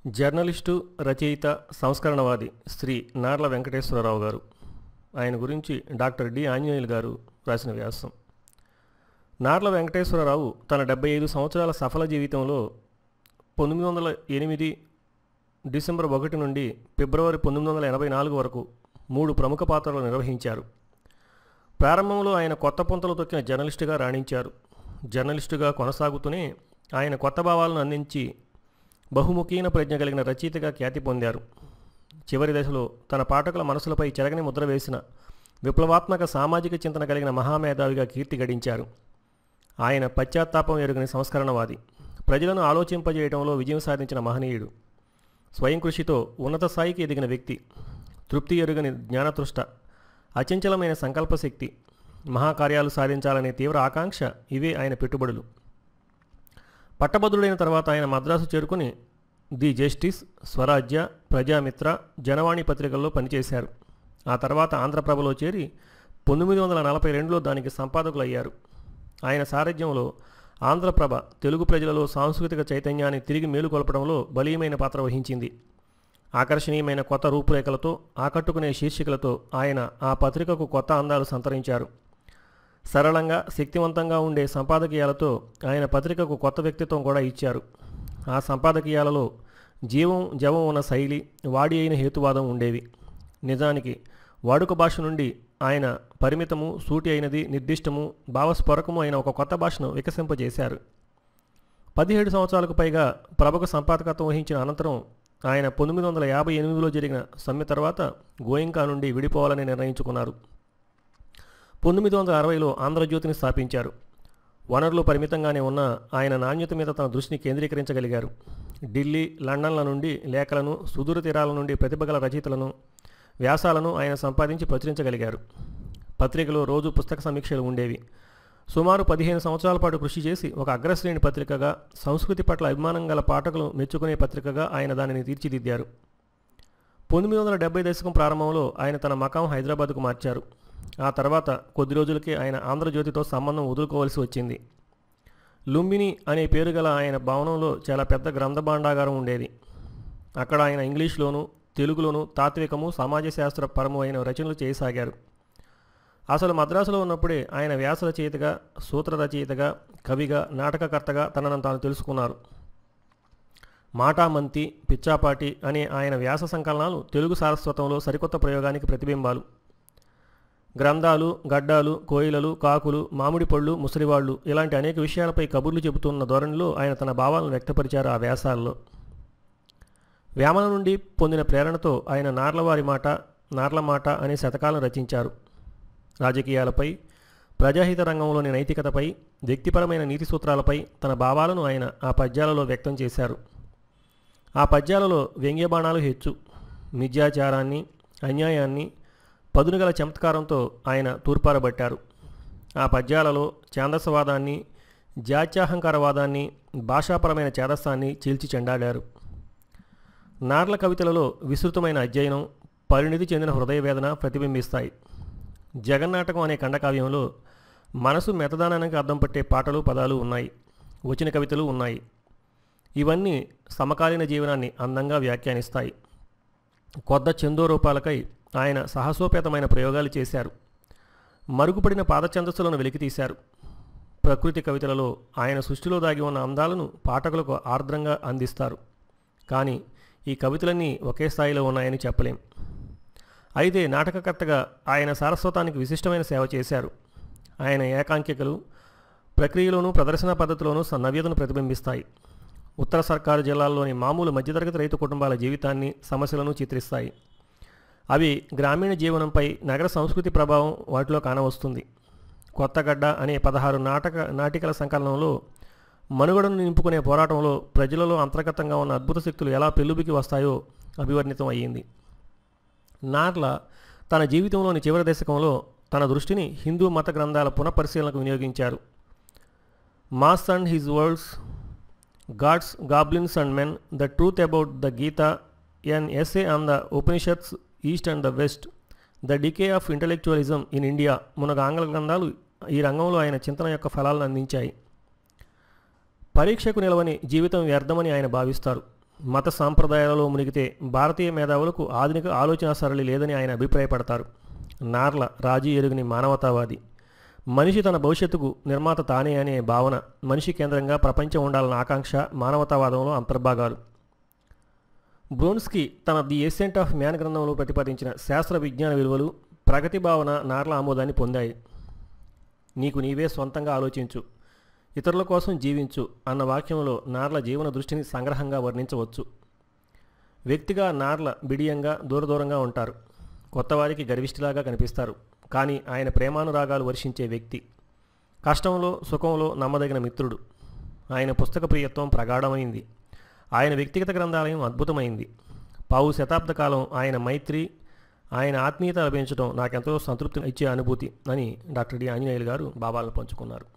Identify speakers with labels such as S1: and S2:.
S1: journalist రచయిత సంస్కరణవాది శ్రీ నార్ల వెంకటేశ్వరరావు గారు ఆయన గురించి డాక్టర్ డి ఆంజనేయులు గారు రాసిన వ్యాసం నార్ల వెంకటేశ్వరరావు తన డెబ్బై ఐదు సంవత్సరాల సఫల జీవితంలో పంతొమ్మిది వందల ఎనిమిది డిసెంబర్ ఒకటి నుండి ఫిబ్రవరి పంతొమ్మిది వందల ఎనభై నాలుగు వరకు మూడు ప్రముఖ పాత్రలు నిర్వహించారు ప్రారంభంలో ఆయన కొత్త పుంతలు తొక్కిన జర్నలిస్టుగా రాణించారు జర్నలిస్టుగా కొనసాగుతూనే ఆయన కొత్త భావాలను అందించి బహుముఖీన ప్రజ్ఞ కలిగిన రచయితగా ఖ్యాతి పొందారు చివరి దశలో తన పాఠకుల మనసులపై చెరగని ముద్ర వేసిన విప్లవాత్మక సామాజిక చింతన కలిగిన మహామేధావిగా కీర్తి గడించారు ఆయన పశ్చాత్తాపం ఎరుగని సంస్కరణవాది ప్రజలను ఆలోచింపజేయడంలో విజయం సాధించిన మహనీయుడు స్వయం కృషితో ఉన్నత స్థాయికి ఎదిగిన వ్యక్తి తృప్తి ఎరుగని జ్ఞానతృష్ట అచంచలమైన సంకల్పశక్తి మహాకార్యాలు సాధించాలనే తీవ్ర ఆకాంక్ష ఇవే ఆయన పెట్టుబడులు పట్టభద్రుడైన తర్వాత ఆయన మద్రాసు చేరుకుని ది జస్టిస్ స్వరాజ్య ప్రజామిత్ర జనవాణి పత్రికల్లో పనిచేశారు ఆ తర్వాత ఆంధ్రప్రభలో చేరి పంతొమ్మిది వందల నలభై రెండులో దానికి సంపాదకులు అయ్యారు ఆయన సారథ్యంలో ఆంధ్రప్రభ తెలుగు ప్రజలలో సాంస్కృతిక చైతన్యాన్ని తిరిగి మేలుకొల్పడంలో బలీయమైన పాత్ర వహించింది ఆకర్షణీయమైన కొత్త రూపురేఖలతో ఆకట్టుకునే శీర్షికలతో ఆయన ఆ పత్రికకు కొత్త అందాలు సంతరించారు సరళంగా శక్తివంతంగా ఉండే సంపాదకీయాలతో ఆయన పత్రికకు కొత్త వ్యక్తిత్వం కూడా ఇచ్చారు ఆ సంపాదకీయాలలో జీవం జవం ఉన్న శైలి వాడి అయిన హేతువాదం ఉండేవి నిజానికి వాడుక భాష నుండి ఆయన పరిమితము సూటి అయినది నిర్దిష్టము భావస్ఫోరకము అయిన ఒక కొత్త భాషను వికసింపజేశారు పదిహేడు సంవత్సరాలకు పైగా ప్రభకు సంపాదకత్వం వహించిన అనంతరం ఆయన పంతొమ్మిది వందల యాభై ఎనిమిదిలో జరిగిన సమ్మె తర్వాత గోయింకా నుండి విడిపోవాలని నిర్ణయించుకున్నారు పంతొమ్మిది వందల అరవైలో ఆంధ్రజ్యోతిని స్థాపించారు వనరులు పరిమితంగానే ఉన్న ఆయన నాణ్యత మీద తన దృష్టిని కేంద్రీకరించగలిగారు ఢిల్లీ లండన్ల నుండి లేఖలను సుదూర తీరాల నుండి ప్రతిభగల రచయితలను వ్యాసాలను ఆయన సంపాదించి ప్రచురించగలిగారు పత్రికలో రోజు పుస్తక సమీక్షలు ఉండేవి సుమారు పదిహేను సంవత్సరాల పాటు కృషి చేసి ఒక అగ్రశ్రేణి పత్రికగా సంస్కృతి పట్ల అభిమానం గల పాఠకులు మెచ్చుకునే పత్రికగా ఆయన దానిని తీర్చిదిద్దారు పంతొమ్మిది వందల డెబ్బై దశకం ప్రారంభంలో ఆయన తన మకాం హైదరాబాద్కు మార్చారు ఆ తర్వాత కొద్ది రోజులకే ఆయన ఆంధ్రజ్యోతితో సంబంధం వదులుకోవాల్సి వచ్చింది లుంబిని అనే పేరు గల ఆయన భవనంలో చాలా పెద్ద గ్రంథ భాండాగారం ఉండేది అక్కడ ఆయన ఇంగ్లీష్లోను తెలుగులోను తాత్వికము సమాజ శాస్త్ర పరము అయిన రచనలు చేయసాగారు అసలు మద్రాసులో ఉన్నప్పుడే ఆయన వ్యాస రచయితగా సూత్ర రచయితగా కవిగా నాటకకర్తగా తనను తాను తెలుసుకున్నారు మాటామంతి పిచ్చాపాటి అనే ఆయన వ్యాస సంకలనాలు తెలుగు సారస్వతంలో సరికొత్త ప్రయోగానికి ప్రతిబింబాలు గ్రంథాలు గడ్డాలు కోయిలలు కాకులు మామిడి పళ్ళు ముసలివాళ్ళు ఇలాంటి అనేక విషయాలపై కబుర్లు చెబుతున్న ధోరణిలో ఆయన తన భావాలను వ్యక్తపరిచారు ఆ వ్యాసాల్లో వేమన నుండి పొందిన ప్రేరణతో ఆయన నార్లవారి మాట నార్ల మాట అనే శతకాలను రచించారు రాజకీయాలపై ప్రజాహిత రంగంలోని నైతికతపై వ్యక్తిపరమైన నీతి సూత్రాలపై తన భావాలను ఆయన ఆ పద్యాలలో వ్యక్తం చేశారు ఆ పద్యాలలో వ్యంగ్యబాణాలు హెచ్చు మిథ్యాచారాన్ని అన్యాయాన్ని పదునుగల చమత్కారంతో ఆయన తూర్పారబట్టారు ఆ పద్యాలలో ఛాందసవాదాన్ని జాత్యాహంకారవాదాన్ని భాషాపరమైన చేదస్సాన్ని చీల్చి చెండాడారు నార్ల కవితలలో విస్తృతమైన అధ్యయనం పరిణితి చెందిన హృదయ వేదన ప్రతిబింబిస్తాయి జగన్నాటకం అనే ఖండకావ్యంలో మనసు మెతదానానికి అర్థం పట్టే పాటలు పదాలు ఉన్నాయి వచ్చిన కవితలు ఉన్నాయి ఇవన్నీ సమకాలీన జీవనాన్ని అందంగా వ్యాఖ్యానిస్తాయి కొత్త చందోరూపాలకై ఆయన సాహసోపేతమైన ప్రయోగాలు చేశారు మరుగుపడిన పాదఛందస్సులను వెలికితీశారు ప్రకృతి కవితలలో ఆయన సృష్టిలో దాగి ఉన్న అందాలను పాఠకులకు ఆర్ద్రంగా అందిస్తారు కానీ ఈ కవితలన్నీ ఒకే స్థాయిలో ఉన్నాయని చెప్పలేం అయితే నాటకకర్తగా ఆయన సారస్వతానికి విశిష్టమైన సేవ చేశారు ఆయన ఏకాంకికలు ప్రక్రియలోనూ ప్రదర్శన పద్ధతిలోనూ నవ్యతను ప్రతిబింబిస్తాయి ఉత్తర సర్కారు జిల్లాల్లోని మామూలు మధ్యతరగతి రైతు కుటుంబాల జీవితాన్ని సమస్యలను చిత్రిస్తాయి అవి గ్రామీణ జీవనంపై నగర సంస్కృతి ప్రభావం వాటిలో కానవస్తుంది కొత్తగడ్డ అనే పదహారు నాటక నాటికల సంకలనంలో మనుగడను నింపుకునే పోరాటంలో ప్రజలలో అంతర్గతంగా ఉన్న అద్భుత శక్తులు ఎలా పెళ్ళుబికి వస్తాయో అభివర్ణితం అయ్యింది నార్ల తన జీవితంలోని చివరి దశకంలో తన దృష్టిని హిందూ మత గ్రంథాల పునఃపరిశీలనకు వినియోగించారు mass and his worlds gods goblins and men the truth about the Gita N SA on the Upanishads east and the west the decay of intellectualism in India మునగ ఆంగ్ల గ్రంథాలు ఈ రంగంలో ఆయన చింతన యొక్క ఫలాలను అందించాయి పరీక్షకు నిలవని జీవితం వ్యర్థమని ఆయన భావిస్తారు మత సాంప్రదాయాలలో మునిగితే భారతీయ మేధావులకు ఆధునిక ఆలోచన సరళి లేదని ఆయన అభిప్రాయపడతారు నార్ల రాజీ ఎరుగని మానవతావాది మనిషి తన భవిష్యత్తుకు నిర్మాత తానే అనే భావన మనిషి కేంద్రంగా ప్రపంచం ఉండాలన్న ఆకాంక్ష మానవతావాదంలో అంతర్భాగాలు బ్రోన్స్కి తన ది ఎసెంట్ ఆఫ్ మ్యాన్ గ్రంథంలో ప్రతిపాదించిన శాస్త్ర విజ్ఞాన విలువలు ప్రగతి భావన నార్ల ఆమోదాన్ని పొందాయి నీకు నీవే సొంతంగా ఆలోచించు ఇతరుల కోసం జీవించు అన్న వాక్యంలో నార్ల జీవన దృష్టిని సంగ్రహంగా వర్ణించవచ్చు వ్యక్తిగా నార్ల బిడియంగా దూరదూరంగా ఉంటారు కొత్తవారికి గర్విష్ఠిలాగా కనిపిస్తారు కానీ ఆయన ప్రేమానురాగాలు వర్షించే వ్యక్తి కష్టంలో సుఖంలో నమ్మదగిన మిత్రుడు ఆయన పుస్తక ప్రియత్వం ప్రగాఢమైంది ఆయన వ్యక్తిగత గ్రంథాలయం అద్భుతమైంది పావు శతాబ్ద కాలం ఆయన మైత్రి ఆయన ఆత్మీయత లభించడం నాకెంతో సంతృప్తి ఇచ్చే అనుభూతి అని డాక్టర్ డి ఆంజనేయులు గారు బాబాలను పంచుకున్నారు